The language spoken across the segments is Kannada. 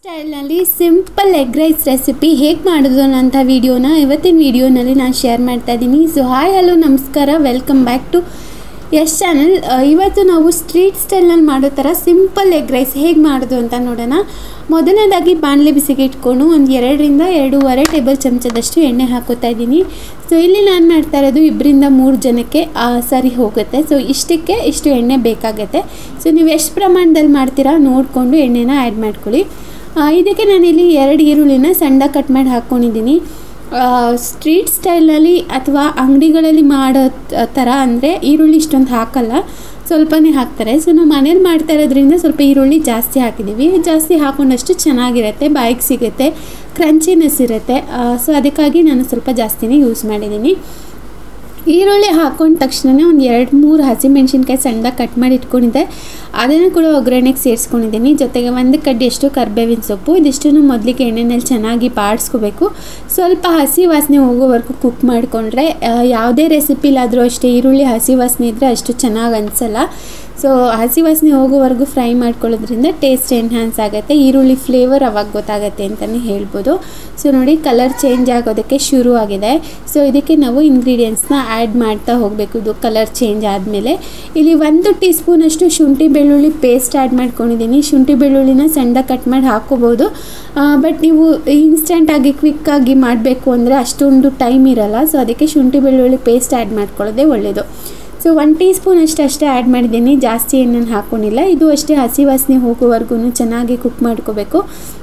ಸ್ಟೈಲ್ನಲ್ಲಿ ಸಿಂಪಲ್ ಎಗ್ ರೈಸ್ ರೆಸಿಪಿ ಹೇಗೆ ಮಾಡೋದು ಅನ್ನೋಂಥ ವಿಡಿಯೋನ ಇವತ್ತಿನ ವಿಡಿಯೋನಲ್ಲಿ ನಾನು ಶೇರ್ ಮಾಡ್ತಾ ಇದ್ದೀನಿ ಸೊ ಹಾಯ್ ಹಲೋ ನಮಸ್ಕಾರ welcome back to Yash channel ಇವತ್ತು ನಾವು ಸ್ಟ್ರೀಟ್ ಸ್ಟೈಲ್ನಲ್ಲಿ ಮಾಡೋ ಥರ ಸಿಂಪಲ್ ಎಗ್ ರೈಸ್ ಹೇಗೆ ಮಾಡೋದು ಅಂತ ನೋಡೋಣ ಮೊದಲನೇದಾಗಿ ಬಾಣಲೆ ಬಿಸಿಗೆ ಇಟ್ಕೊಂಡು ಒಂದು ಎರಡರಿಂದ ಎರಡೂವರೆ ಟೇಬಲ್ ಚಮಚದಷ್ಟು ಎಣ್ಣೆ ಹಾಕೋತಾ ಇದ್ದೀನಿ ಸೊ ಇಲ್ಲಿ ನಾನು ಮಾಡ್ತಾ ಇರೋದು ಇಬ್ಬರಿಂದ ಮೂರು ಜನಕ್ಕೆ ಆ, ಸರಿ ಹೋಗುತ್ತೆ ಸೊ ಇಷ್ಟಕ್ಕೆ ಇಷ್ಟು ಎಣ್ಣೆ ಬೇಕಾಗುತ್ತೆ ಸೊ ನೀವು ಎಷ್ಟು ಪ್ರಮಾಣದಲ್ಲಿ ಮಾಡ್ತೀರಾ ನೋಡಿಕೊಂಡು ಎಣ್ಣೆನ ಆ್ಯಡ್ ಮಾಡ್ಕೊಳ್ಳಿ ಆ, ಇದಕ್ಕೆ ನಾನಿಲ್ಲಿ ಎರಡು ಈರುಳ್ಳಿನ ಸಣ್ಣ ಕಟ್ ಮಾಡಿ ಹಾಕ್ಕೊಂಡಿದ್ದೀನಿ ಸ್ಟ್ರೀಟ್ ಸ್ಟೈಲಲ್ಲಿ ಅಥವಾ ಅಂಗಡಿಗಳಲ್ಲಿ ಮಾಡೋ ತ- ಥರ ಅಂದರೆ ಈರುಳ್ಳಿ ಇಷ್ಟೊಂದು ಹಾಕಲ್ಲ ಸ್ವಲ್ಪನೇ ಹಾಕ್ತಾರೆ ಸೊ ನಾವು ಮನೇಲಿ ಮಾಡ್ತಾ ಇರೋದ್ರಿಂದ ಸ್ವಲ್ಪ ಈರುಳ್ಳಿ ಜಾಸ್ತಿ ಹಾಕಿದ್ದೀವಿ ಜಾಸ್ತಿ ಹಾಕೊಂಡಷ್ಟು ಚೆನ್ನಾಗಿರುತ್ತೆ ಬಾಯಿಗೆ ಸಿಗುತ್ತೆ ಕ್ರಂಚಿನೆಸ್ ಇರುತ್ತೆ ಸೊ ಅದಕ್ಕಾಗಿ ನಾನು ಸ್ವಲ್ಪ ಜಾಸ್ತಿನೇ ಯೂಸ್ ಮಾಡಿದ್ದೀನಿ ಈರುಳ್ಳಿ ಹಾಕೊಂಡ ತಕ್ಷಣ ಒಂದು ಎರಡು ಮೂರು ಹಸಿಮೆಣ್ಸಿನ್ಕಾಯಿ ಸಣ್ಣದಾಗಿ ಕಟ್ ಮಾಡಿ ಇಟ್ಕೊಂಡಿದ್ದೆ ಅದನ್ನು ಕೂಡ ಒಗ್ಗರಣೆಗೆ ಸೇರಿಸ್ಕೊಂಡಿದ್ದೀನಿ ಜೊತೆಗೆ ಒಂದು ಕಡ್ಡಿಯಷ್ಟು ಕರ್ಬೇವಿನ ಸೊಪ್ಪು ಇದಿಷ್ಟನ್ನು ಮೊದಲಿಗೆ ಎಣ್ಣೆನಲ್ಲಿ ಚೆನ್ನಾಗಿ ಬಾಡಿಸ್ಕೋಬೇಕು ಸ್ವಲ್ಪ ಹಸಿ ವಾಸನೆ ಹೋಗೋವರೆಗೂ ಕುಕ್ ಮಾಡಿಕೊಂಡ್ರೆ ಯಾವುದೇ ರೆಸಿಪಿಲಾದರೂ ಅಷ್ಟೇ ಈರುಳ್ಳಿ ಹಸಿ ವಾಸನೆ ಇದ್ದರೆ ಅಷ್ಟು ಚೆನ್ನಾಗಿ ಅನಿಸಲ್ಲ ಸೊ ಹಸಿ ವಾಸನೆ ಹೋಗೋವರೆಗೂ ಫ್ರೈ ಮಾಡ್ಕೊಳ್ಳೋದ್ರಿಂದ ಟೇಸ್ಟ್ ಎನ್ಹಾನ್ಸ್ ಆಗುತ್ತೆ ಈರುಳ್ಳಿ ಫ್ಲೇವರ್ ಅವಾಗ ಗೊತ್ತಾಗುತ್ತೆ ಅಂತಲೇ ಹೇಳ್ಬೋದು ಸೊ ನೋಡಿ ಕಲರ್ ಚೇಂಜ್ ಆಗೋದಕ್ಕೆ ಶುರು ಆಗಿದೆ ಸೊ ಇದಕ್ಕೆ ನಾವು ಇಂಗ್ರೀಡಿಯೆಂಟ್ಸ್ನ ಆ್ಯಡ್ ಮಾಡ್ತಾ ಹೋಗಬೇಕು ಇದು ಕಲರ್ ಚೇಂಜ್ ಆದಮೇಲೆ ಇಲ್ಲಿ ಒಂದು ಟೀ ಸ್ಪೂನಷ್ಟು ಶುಂಠಿ ಬೆಳ್ಳುಳ್ಳಿ ಪೇಸ್ಟ್ ಆ್ಯಡ್ ಮಾಡ್ಕೊಂಡಿದ್ದೀನಿ ಶುಂಠಿ ಬೆಳ್ಳುಳ್ಳಿನ ಸಣ್ಣದಾಗಿ ಕಟ್ ಮಾಡಿ ಹಾಕೋಬೋದು ಬಟ್ ನೀವು ಇನ್ಸ್ಟೆಂಟಾಗಿ ಕ್ವಿಕ್ಕಾಗಿ ಮಾಡಬೇಕು ಅಂದರೆ ಅಷ್ಟೊಂದು ಟೈಮ್ ಇರಲ್ಲ ಸೊ ಅದಕ್ಕೆ ಶುಂಠಿ ಬೆಳ್ಳುಳ್ಳಿ ಪೇಸ್ಟ್ ಆ್ಯಡ್ ಮಾಡ್ಕೊಳ್ಳೋದೇ ಒಳ್ಳೆಯದು ಸೊ ಒನ್ ಟೀ ಸ್ಪೂನ್ ಅಷ್ಟು ಅಷ್ಟೇ ಆ್ಯಡ್ ಮಾಡಿದ್ದೀನಿ ಜಾಸ್ತಿ ಏನನ್ನು ಹಾಕ್ಕೊಂಡಿಲ್ಲ ಇದು ಅಷ್ಟೇ ಹಸಿ ವಾಸನೆ ಹೋಗೋವರೆಗೂ ಚೆನ್ನಾಗಿ ಕುಕ್ ಮಾಡ್ಕೋಬೇಕು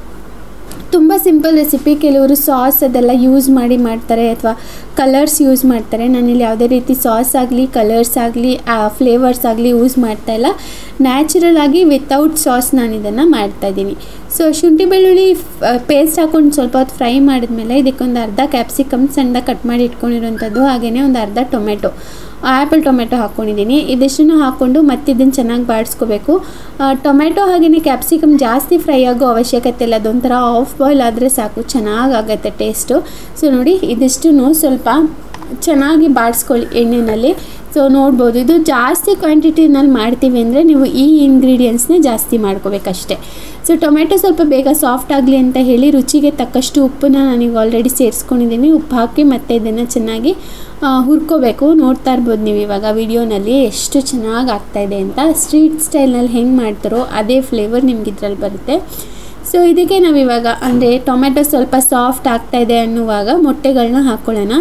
ತುಂಬ ಸಿಂಪಲ್ ರೆಸಿಪಿ ಕೆಲವರು ಸಾಸ್ ಅದೆಲ್ಲ ಯೂಸ್ ಮಾಡಿ ಮಾಡ್ತಾರೆ ಅಥವಾ ಕಲರ್ಸ್ ಯೂಸ್ ಮಾಡ್ತಾರೆ ನಾನಿಲ್ಲಿ ಯಾವುದೇ ರೀತಿ ಸಾಸ್ ಆಗಲಿ ಕಲರ್ಸ್ ಆಗಲಿ ಫ್ಲೇವರ್ಸ್ ಆಗಲಿ ಯೂಸ್ ಮಾಡ್ತಾ ಇಲ್ಲ ನ್ಯಾಚುರಲ್ ಆಗಿ ವಿತೌಟ್ ಸಾಸ್ ನಾನು ಇದನ್ನು ಮಾಡ್ತಾಯಿದ್ದೀನಿ ಸೊ ಶುಂಠಿ ಬೆಳ್ಳುಳ್ಳಿ ಪೇಸ್ಟ್ ಹಾಕೊಂಡು ಸ್ವಲ್ಪ ಹೊತ್ತು ಫ್ರೈ ಮಾಡಿದ್ಮೇಲೆ ಇದಕ್ಕೊಂದು ಅರ್ಧ ಕ್ಯಾಪ್ಸಿಕಮ್ ಸಣ್ಣದಾಗಿ ಕಟ್ ಮಾಡಿ ಇಟ್ಕೊಂಡಿರೋಂಥದ್ದು ಹಾಗೆಯೇ ಒಂದು ಅರ್ಧ ಟೊಮೆಟೊ ಆ್ಯಪಲ್ ಟೊಮೆಟೊ ಹಾಕ್ಕೊಂಡಿದ್ದೀನಿ ಇದಿಷ್ಟನ್ನು ಹಾಕ್ಕೊಂಡು ಮತ್ತೆ ಇದನ್ನು ಚೆನ್ನಾಗಿ ಬಾಡಿಸ್ಕೋಬೇಕು ಟೊಮೆಟೊ ಹಾಗೆಯೇ ಕ್ಯಾಪ್ಸಿಕಮ್ ಜಾಸ್ತಿ ಫ್ರೈ ಆಗೋ ಅವಶ್ಯಕತೆ ಇಲ್ಲ ಅದೊಂಥರ ಆಫ್ ಬಾಯ್ಲ್ ಆದರೆ ಸಾಕು ಚೆನ್ನಾಗಾಗತ್ತೆ ಟೇಸ್ಟು ಸೊ ನೋಡಿ ಇದಿಷ್ಟನ್ನು ಸ್ವಲ್ಪ ಚೆನ್ನಾಗಿ ಬಾಡಿಸ್ಕೊಳ್ಳಿ ಎಣ್ಣೆಯಲ್ಲಿ ಸೊ ನೋಡ್ಬೋದು ಇದು ಜಾಸ್ತಿ ಕ್ವಾಂಟಿಟಿನಲ್ಲಿ ಮಾಡ್ತೀವಿ ಅಂದರೆ ನೀವು ಈ ಇಂಗ್ರೀಡಿಯೆಂಟ್ಸ್ನೇ ಜಾಸ್ತಿ ಮಾಡ್ಕೋಬೇಕಷ್ಟೆ ಸೊ ಟೊಮೆಟೊ ಸ್ವಲ್ಪ ಬೇಗ ಸಾಫ್ಟ್ ಆಗಲಿ ಅಂತ ಹೇಳಿ ರುಚಿಗೆ ತಕ್ಕಷ್ಟು ಉಪ್ಪನ್ನ ನಾನೀಗ ಆಲ್ರೆಡಿ ಸೇರಿಸ್ಕೊಂಡಿದ್ದೀನಿ ಉಪ್ಪು ಹಾಕಿ ಮತ್ತೆ ಇದನ್ನು ಚೆನ್ನಾಗಿ ಆ, ಹುರ್ಕೋಬೇಕು ನೋಡ್ತಾ ಇರ್ಬೋದು ನೀವು ಇವಾಗ ವಿಡಿಯೋನಲ್ಲಿ ಎಷ್ಟು ಚೆನ್ನಾಗಿ ಆಗ್ತಾಯಿದೆ ಅಂತ ಸ್ಟ್ರೀಟ್ ಸ್ಟೈಲ್ನಲ್ಲಿ ಹೆಂಗೆ ಮಾಡ್ತಾರೋ ಅದೇ ಫ್ಲೇವರ್ ನಿಮ್ಗೆ ಇದ್ರಲ್ಲಿ ಬರುತ್ತೆ ಸೊ ಇದಕ್ಕೆ ನಾವಿವಾಗ ಅಂದರೆ ಟೊಮೆಟೊ ಸ್ವಲ್ಪ ಸಾಫ್ಟ್ ಆಗ್ತಾಯಿದೆ ಅನ್ನುವಾಗ ಮೊಟ್ಟೆಗಳನ್ನ ಹಾಕ್ಕೊಳ್ಳೋಣ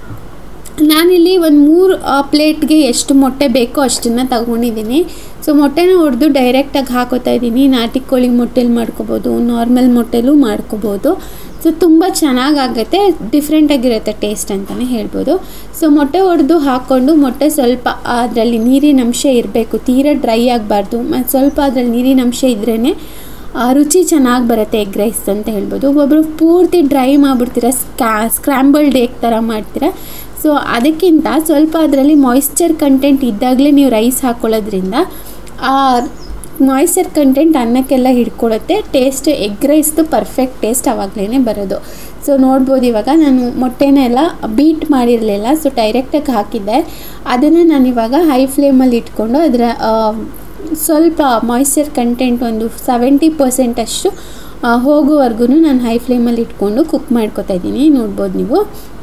ನಾನಿಲ್ಲಿ ಒಂದು ಮೂರು ಪ್ಲೇಟ್ಗೆ ಎಷ್ಟು ಮೊಟ್ಟೆ ಬೇಕೋ ಅಷ್ಟನ್ನು ತಗೊಂಡಿದ್ದೀನಿ ಸೊ ಮೊಟ್ಟೆನ ಹೊಡೆದು ಡೈರೆಕ್ಟಾಗಿ ಹಾಕೋತಾ ಇದ್ದೀನಿ ನಾಟಿ ಕೋಳಿ ಮೊಟ್ಟೆಲಿ ಮಾಡ್ಕೋಬೋದು ನಾರ್ಮಲ್ ಮೊಟ್ಟೆಲೂ ಮಾಡ್ಕೋಬೋದು ಸೊ ತುಂಬ ಚೆನ್ನಾಗಾಗುತ್ತೆ ಡಿಫ್ರೆಂಟಾಗಿರುತ್ತೆ ಟೇಸ್ಟ್ ಅಂತಲೇ ಹೇಳ್ಬೋದು ಸೊ ಮೊಟ್ಟೆ ಹೊಡೆದು ಹಾಕ್ಕೊಂಡು ಮೊಟ್ಟೆ ಸ್ವಲ್ಪ ಅದರಲ್ಲಿ ನೀರಿನ ಅಂಶ ಇರಬೇಕು ತೀರಾ ಡ್ರೈ ಆಗಬಾರ್ದು ಮತ್ತು ಸ್ವಲ್ಪ ಅದರಲ್ಲಿ ನೀರಿನ ಅಂಶ ಇದ್ರೇ ಆ ರುಚಿ ಚೆನ್ನಾಗಿ ಬರುತ್ತೆ ಎಗ್ ರೈಸ್ ಅಂತ ಹೇಳ್ಬೋದು ಒಬ್ಬೊಬ್ಬರು ಪೂರ್ತಿ ಡ್ರೈ ಮಾಡಿಬಿಡ್ತೀರ ಸ್ಕ್ಯಾ ಸ್ಕ್ರ್ಯಾಂಬಲ್ಡ್ ಎಗ್ ಥರ ಮಾಡ್ತೀರ ಸೊ ಅದಕ್ಕಿಂತ ಸ್ವಲ್ಪ ಅದರಲ್ಲಿ ಮಾಯಿಶ್ಚರ್ ಕಂಟೆಂಟ್ ಇದ್ದಾಗಲೇ ನೀವು ರೈಸ್ ಹಾಕ್ಕೊಳ್ಳೋದ್ರಿಂದ ಆ ಮಾಯಿಶ್ಚರ್ ಕಂಟೆಂಟ್ ಅನ್ನಕ್ಕೆಲ್ಲ ಹಿಡ್ಕೊಳ್ಳುತ್ತೆ ಟೇಸ್ಟ್ ಎಗ್ ರೈಸ್ದು ಪರ್ಫೆಕ್ಟ್ ಟೇಸ್ಟ್ ಆವಾಗಲೇ ಬರೋದು ಸೊ ನೋಡ್ಬೋದು ಇವಾಗ ನಾನು ಮೊಟ್ಟೆನೆಲ್ಲ ಬೀಟ್ ಮಾಡಿರಲಿಲ್ಲ ಸೊ ಡೈರೆಕ್ಟಾಗಿ ಹಾಕಿದ್ದೆ ಅದನ್ನು ನಾನು ಇವಾಗ ಹೈ ಫ್ಲೇಮಲ್ಲಿ ಇಟ್ಕೊಂಡು ಅದರ ಸ್ವಲ್ಪ ಮಾಯಿಶ್ಚರ್ ಕಂಟೆಂಟ್ ಒಂದು ಸೆವೆಂಟಿ ಪರ್ಸೆಂಟ್ ಅಷ್ಟು ಹೋಗೋವರೆಗೂ ನಾನು ಹೈ ಫ್ಲೇಮಲ್ಲಿ ಇಟ್ಕೊಂಡು ಕುಕ್ ಮಾಡ್ಕೊತಾ ಇದ್ದೀನಿ ನೋಡ್ಬೋದು ನೀವು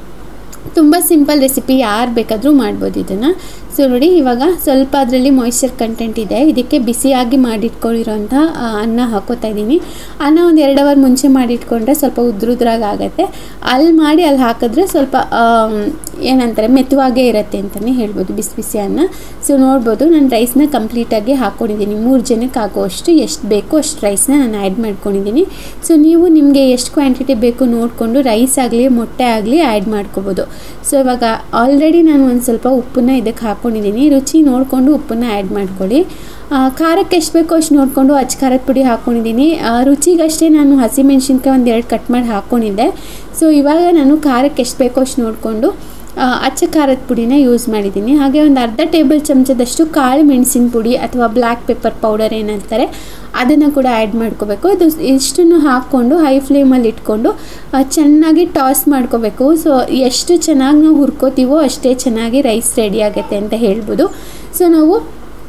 ತುಂಬ ಸಿಂಪಲ್ ರೆಸಿಪಿ ಯಾರು ಬೇಕಾದರೂ ಮಾಡ್ಬೋದು ಇದನ್ನು ಸೊ ನೋಡಿ ಇವಾಗ ಸ್ವಲ್ಪ ಅದರಲ್ಲಿ ಮಾಯಿಶ್ಚರ್ ಕಂಟೆಂಟ್ ಇದೆ ಇದಕ್ಕೆ ಬಿಸಿಯಾಗಿ ಮಾಡಿಟ್ಕೊಂಡಿರೋಂಥ ಆ, ಅನ್ನ ಹಾಕೋತಾ ಇದ್ದೀನಿ ಅನ್ನ ಒಂದು ಎರಡು ಅವರ್ ಮುಂಚೆ ಮಾಡಿಟ್ಕೊಂಡ್ರೆ ಸ್ವಲ್ಪ ಉದ್ರುದ್ರಾಗ ಆಗುತ್ತೆ ಅಲ್ಲಿ ಮಾಡಿ ಅಲ್ಲಿ ಹಾಕಿದ್ರೆ ಸ್ವಲ್ಪ ಆಮ್, ಏನಂತಾರೆ ಮೆತ್ತವಾಗೇ ಇರುತ್ತೆ ಅಂತಲೇ ಹೇಳ್ಬೋದು ಬಿಸಿ ಬಿಸಿ ಅನ್ನ ಸೊ ನೋಡ್ಬೋದು ನಾನು ರೈಸ್ನ ಕಂಪ್ಲೀಟಾಗಿ ಹಾಕ್ಕೊಂಡಿದ್ದೀನಿ ಮೂರು ಜನಕ್ಕೆ ಆಗೋಷ್ಟು ಎಷ್ಟು ಬೇಕೋ ಅಷ್ಟು ರೈಸ್ನ ನಾನು ಆ್ಯಡ್ ಮಾಡ್ಕೊಂಡಿದ್ದೀನಿ ಸೊ ನೀವು ನಿಮಗೆ ಎಷ್ಟು ಕ್ವಾಂಟಿಟಿ ಬೇಕು ನೋಡಿಕೊಂಡು ರೈಸ್ ಆಗಲಿ ಮೊಟ್ಟೆ ಆಗಲಿ ಆ್ಯಡ್ ಮಾಡ್ಕೋಬೋದು ಸೊ ಇವಾಗ ಆಲ್ರೆಡಿ ನಾನು ಒಂದು ಸ್ವಲ್ಪ ಉಪ್ಪನ್ನ ಇದಕ್ಕೆ ಹಾಕ್ಕೊಂಡಿದ್ದೀನಿ ರುಚಿ ನೋಡಿಕೊಂಡು ಉಪ್ಪನ್ನ ಆ್ಯಡ್ ಮಾಡ್ಕೊಳ್ಳಿ ಆ, ಖಾರಕ್ಕೆ ಎಷ್ಟು ಬೇಕೋ ಅಷ್ಟು ನೋಡಿಕೊಂಡು ಅಚ್ಚ ಖಾರದ ಪುಡಿ ಹಾಕ್ಕೊಂಡಿದ್ದೀನಿ ಆ, ರುಚಿಗಷ್ಟೇ ನಾನು ಹಸಿಮೆಣ್ಸಿನ್ಕಾಯಿ ಒಂದು ಎರಡು ಕಟ್ ಮಾಡಿ ಹಾಕ್ಕೊಂಡಿದ್ದೆ ಸೊ ಇವಾಗ ನಾನು ಖಾರಕ್ಕೆ ಎಷ್ಟು ಬೇಕೋ ಅಷ್ಟು ನೋಡಿಕೊಂಡು ಆ, ಅಚ್ಚ ಖಾರದ ಪುಡಿನ ಯೂಸ್ ಮಾಡಿದ್ದೀನಿ ಹಾಗೆ ಒಂದು ಅರ್ಧ ಟೇಬಲ್ ಚಮಚದಷ್ಟು ಕಾಳು ಮೆಣಸಿನ ಪುಡಿ ಅಥವಾ ಬ್ಲ್ಯಾಕ್ ಪೆಪ್ಪರ್ ಪೌಡರ್ ಏನಂತಾರೆ ಅದನ್ನು ಕೂಡ ಆ್ಯಡ್ ಮಾಡ್ಕೋಬೇಕು ಇದು ಇಷ್ಟನ್ನು ಹಾಕ್ಕೊಂಡು ಹೈ ಫ್ಲೇಮಲ್ಲಿ ಇಟ್ಕೊಂಡು ಆ, ಚೆನ್ನಾಗಿ ಟಾಸ್ ಮಾಡ್ಕೋಬೇಕು ಸೊ ಎಷ್ಟು ಚೆನ್ನಾಗಿ ನಾವು ಹುರ್ಕೋತೀವೋ ಅಷ್ಟೇ ಚೆನ್ನಾಗಿ ರೈಸ್ ರೆಡಿ ಆಗುತ್ತೆ ಅಂತ ಹೇಳ್ಬೋದು ಸೊ ನಾವು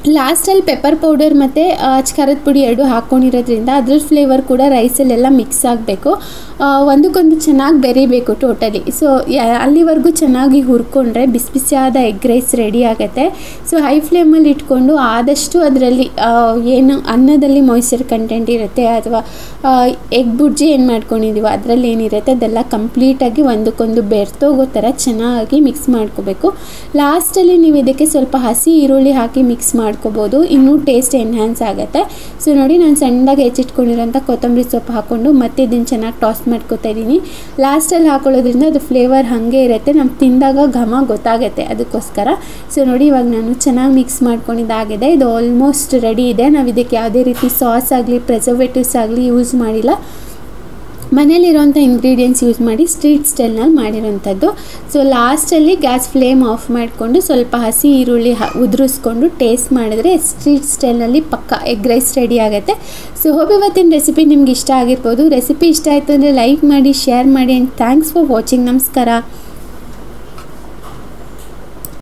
ಲಾಸ್ಟಲ್ಲಿ ಪೆಪ್ಪರ್ ಪೌಡರ್ ಮತ್ತು ಖಾರದ ಪುಡಿ ಎರಡು ಹಾಕ್ಕೊಂಡಿರೋದ್ರಿಂದ ಅದ್ರ ಫ್ಲೇವರ್ ಕೂಡ ರೈಸಲ್ಲೆಲ್ಲ ಮಿಕ್ಸ್ ಆಗಬೇಕು ಒಂದಕ್ಕೊಂದು ಚೆನ್ನಾಗಿ ಬೆರಿಬೇಕು ಟೋಟಲಿ ಸೊ ಅಲ್ಲಿವರೆಗೂ ಚೆನ್ನಾಗಿ ಹುರ್ಕೊಂಡ್ರೆ ಬಿಸಿ ಬಿಸಿಯಾದ ಎಗ್ ರೈಸ್ ರೆಡಿ ಆಗುತ್ತೆ ಸೊ ಹೈ ಫ್ಲೇಮಲ್ಲಿ ಇಟ್ಕೊಂಡು ಆದಷ್ಟು ಅದರಲ್ಲಿ ಏನು ಅನ್ನದಲ್ಲಿ ಮಾಯ್ಶ್ಚರ್ ಕಂಟೆಂಟ್ ಇರುತ್ತೆ ಅಥವಾ ಎಗ್ ಬುರ್ಜಿ ಏನು ಮಾಡ್ಕೊಂಡಿದ್ದೀವೋ ಅದರಲ್ಲಿ ಏನಿರುತ್ತೆ ಅದೆಲ್ಲ ಕಂಪ್ಲೀಟಾಗಿ ಒಂದಕ್ಕೊಂದು ಬೆರ್ತೋಗೋ ಥರ ಚೆನ್ನಾಗಿ ಮಿಕ್ಸ್ ಮಾಡ್ಕೋಬೇಕು ಲಾಸ್ಟಲ್ಲಿ ನೀವು ಇದಕ್ಕೆ ಸ್ವಲ್ಪ ಹಸಿ ಈರುಳ್ಳಿ ಹಾಕಿ ಮಿಕ್ಸ್ ಮಾಡ್ಕೋಬೋದು ಇನ್ನೂ ಟೇಸ್ಟ್ ಎನ್ಹ್ಯಾನ್ಸ್ ಆಗುತ್ತೆ ಸೊ ನೋಡಿ ನಾನು ಸಣ್ಣದಾಗಿ ಹೆಚ್ಚಿಟ್ಕೊಂಡಿರೋಂಥ ಕೊತ್ತಂಬರಿ ಸೊಪ್ಪು ಹಾಕ್ಕೊಂಡು ಮತ್ತೆ ಇದನ್ನು ಚೆನ್ನಾಗಿ ಟಾಸ್ ಮಾಡ್ಕೊತಾ ಇದ್ದೀನಿ ಲಾಸ್ಟಲ್ಲಿ ಹಾಕೊಳ್ಳೋದ್ರಿಂದ ಅದು ಫ್ಲೇವರ್ ಹಾಗೆ ಇರುತ್ತೆ ನಮ್ಗೆ ತಿಂದಾಗ ಘಮ ಗೊತ್ತಾಗುತ್ತೆ ಅದಕ್ಕೋಸ್ಕರ ಸೊ ನೋಡಿ ಇವಾಗ ನಾನು ಚೆನ್ನಾಗಿ ಮಿಕ್ಸ್ ಮಾಡ್ಕೊಂಡಿದ್ದಾಗಿದೆ ಇದು ಆಲ್ಮೋಸ್ಟ್ ರೆಡಿ ಇದೆ ನಾವು ಇದಕ್ಕೆ ಯಾವುದೇ ರೀತಿ ಸಾಸ್ ಆಗಲಿ ಪ್ರಿಸರ್ವೇಟಿವ್ಸ್ ಆಗಲಿ ಯೂಸ್ ಮಾಡಿಲ್ಲ ಮನೇಲಿರೋಂಥ ಇಂಗ್ರೀಡಿಯೆಂಟ್ಸ್ ಯೂಸ್ ಮಾಡಿ ಸ್ಟ್ರೀಟ್ ಸ್ಟೈಲ್ನಲ್ಲಿ ಮಾಡಿರೋಂಥದ್ದು ಸೊ ಲಾಸ್ಟಲ್ಲಿ ಗ್ಯಾಸ್ ಫ್ಲೇಮ್ ಆಫ್ ಮಾಡಿಕೊಂಡು ಸ್ವಲ್ಪ ಹಸಿ ಈರುಳ್ಳಿ ಹ ಉದುರಿಸ್ಕೊಂಡು ಟೇಸ್ಟ್ ಮಾಡಿದ್ರೆ ಸ್ಟ್ರೀಟ್ ಸ್ಟೈಲ್ನಲ್ಲಿ ಪಕ್ಕ ಎಗ್ ರೈಸ್ ರೆಡಿ ಆಗುತ್ತೆ ಸೊ ಹೋಪ್ ಇವತ್ತಿನ ರೆಸಿಪಿ ನಿಮ್ಗೆ ಇಷ್ಟ ಆಗಿರ್ಬೋದು ರೆಸಿಪಿ ಇಷ್ಟ ಆಯಿತು ಅಂದರೆ ಲೈಕ್ ಮಾಡಿ ಶೇರ್ ಮಾಡಿ ಆ್ಯಂಡ್ ಥ್ಯಾಂಕ್ಸ್ ಫಾರ್ ವಾಚಿಂಗ್ ನಮಸ್ಕಾರ